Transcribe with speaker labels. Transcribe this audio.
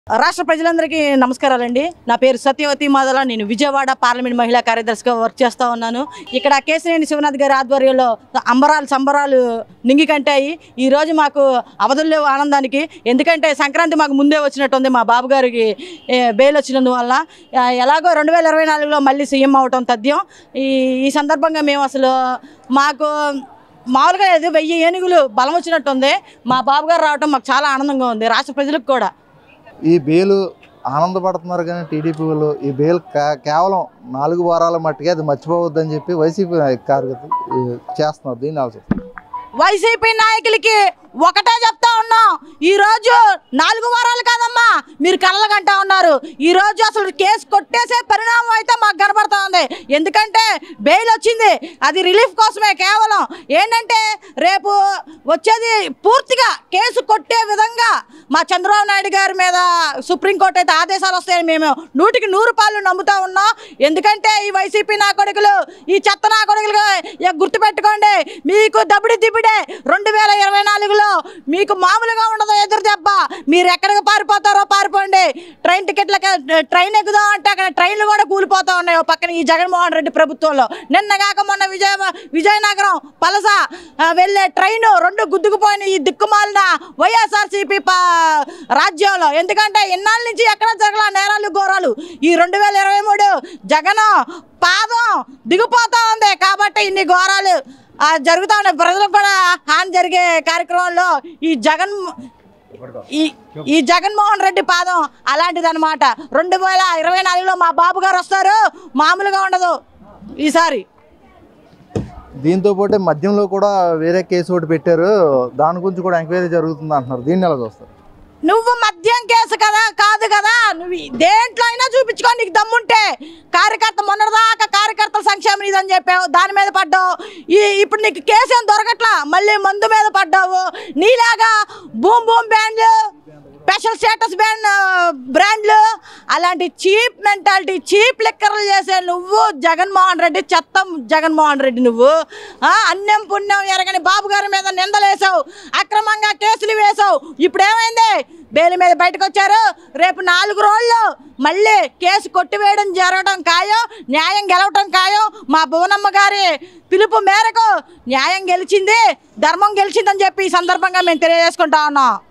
Speaker 1: రాష్ట్ర ప్రజలందరికీ నమస్కారాలండి నా పేరు సత్యవతి మాదల నేను విజయవాడ పార్లమెంట్ మహిళా కార్యదర్శిగా వర్క్ చేస్తూ ఉన్నాను ఇక్కడ కేశినేని శివనాథ్ గారి ఆధ్వర్యంలో అంబరాలు సంబరాలు నింగికంటాయి ఈరోజు మాకు అవధులు లేవు ఆనందానికి ఎందుకంటే సంక్రాంతి మాకు ముందే వచ్చినట్టుంది మా బాబు గారికి ఏ, బెయిల్ వచ్చినందువల్ల ఆ, ఎలాగో రెండు వేల ఇరవై నాలుగులో మళ్ళీ సీఎం అవటం తథ్యం ఈ ఈ సందర్భంగా మేము అసలు మాకు మామూలుగా ఏదో వెయ్యి ఏనుగులు బలం వచ్చినట్టుంది మా బాబు గారు రావటం మాకు చాలా ఆనందంగా ఉంది రాష్ట్ర ప్రజలకు కూడా
Speaker 2: ఈ బెయిల్ ఆనందపడుతున్నారు కానీ టీడీపీ వాళ్ళు ఈ బెయిల్ కా- కేవలం నాలుగు వారాల మట్టుకే అది మర్చిపోవద్దని చెప్పి వైసీపీ కార్యకర్తలు ఈ, చేస్తున్నారు దీన్ని ఆలోచిస్తారు
Speaker 1: వైసీపీ నాయకులకి ఒకటే చెప్తా ఉన్నాం ఈ రోజు నాలుగు వారాలు కాదమ్మా మీరు కళ్ళగంటా ఉన్నారు ఈ రోజు అసలు కేసు కొట్టేసే పరిణామం అయితే మాకు కనబడతా ఉంది ఎందుకంటే బెయిల్ వచ్చింది అది రిలీఫ్ కోసమే కేవలం ఏంటంటే రేపు వచ్చేది పూర్తిగా కేసు కొట్టే విధంగా మా చంద్రబాబు నాయుడు గారి మీద సుప్రీంకోర్టు అయితే ఆదేశాలు వస్తాయని మేము నూటికి నూరు పాలు నమ్ముతా ఉన్నాం ఎందుకంటే ఈ వైసీపీ నా కొడుకులు ఈ చెత్త నా కొడుకులు ఇక గుర్తుపెట్టుకోండి మీకు దబిడి దిబిడే రెండు వేల ఇరవై నాలుగులో మీకు మామూలుగా ఉండదు ఎదురు దెబ్బ మీరు ఎక్కడికి పారిపోతారో పారిపోండి ట్రైన్ టికెట్లకి ట్రైన్ ఎక్కుదాం అంటే అక్కడ ట్రైన్లు కూడా కూలిపోతా ఉన్నాయి ఓ పక్కన ఈ జగన్మోహన్ రెడ్డి ప్రభుత్వంలో నిన్న కాక మొన్న విజయ విజయనగరం పలస ఆ, వెళ్ళే ట్రైన్ రెండు గుద్దుకుపోయిన ఈ దిక్కుమాలిన వైఎస్ఆర్సీపీ పా రాజ్యంలో ఎందుకంటే ఇన్నాళ్ళ నుంచి ఎక్కడ జరగల నేరాలు ఘోరాలు ఈ రెండు వేల ఇరవై మూడు జగన్ పాదం దిగిపోతా ఉంది కాబట్టి ఇన్ని ఘోరాలు ఆ, జరుగుతా ఉన్నాయి ప్రజలకు కూడా హాని జరిగే కార్యక్రమంలో ఈ జగన్ ఈ ఈ జగన్మోహన్ రెడ్డి పాదం అలాంటిదన్నమాట రెండు వేల ఇరవై నాలుగులో మా బాబు గారు వస్తారు మామూలుగా ఉండదు ఈసారి
Speaker 2: దీంతో పాటు మద్యంలో కూడా వేరే కేసు ఒకటి పెట్టారు దాని గురించి కూడా ఎంక్వైరీ జరుగుతుంది అంటున్నారు దీన్ని ఎలా చూస్తారు
Speaker 1: నువ్వు మద్యం కేసు కదా కాదు కదా నువ్వు ఈ దేంట్లో అయినా చూపించుకో నీకు దమ్ముంటే కార్యకర్త మొన్నటిదాకా కార్యకర్తల సంక్షేమం ఇదని చెప్పావు దాని మీద పడ్డావు ఈ ఇప్పుడు నీకు కేసు ఏం దొరకట్లా మళ్ళీ మందు మీద పడ్డావు నీలాగా బూమ్ బూమ్ బ్యాండ్లు స్పెషల్ స్టేటస్ బ్యాండ్ బ్రాండ్లు అలాంటి చీప్ మెంటాలిటీ చీప్ లెక్కర్లు చేసే నువ్వు జగన్మోహన్ రెడ్డి చెత్తం జగన్మోహన్ రెడ్డి నువ్వు ఆ, అన్నం పుణ్యం ఎరగని బాబు గారి మీద నిందలేసావు అక్రమంగా కేసులు వేసావు ఇప్పుడు ఏమైంది బెయిల్ మీద బయటకు వచ్చారు రేపు నాలుగు రోజులు మళ్ళీ కేసు కొట్టివేయడం జరగడం ఖాయం న్యాయం గెలవటం ఖాయం మా భువనమ్మ గారి పిలుపు మేరకు న్యాయం గెలిచింది ధర్మం గెలిచిందని చెప్పి ఈ సందర్భంగా మేము తెలియజేసుకుంటా ఉన్నాం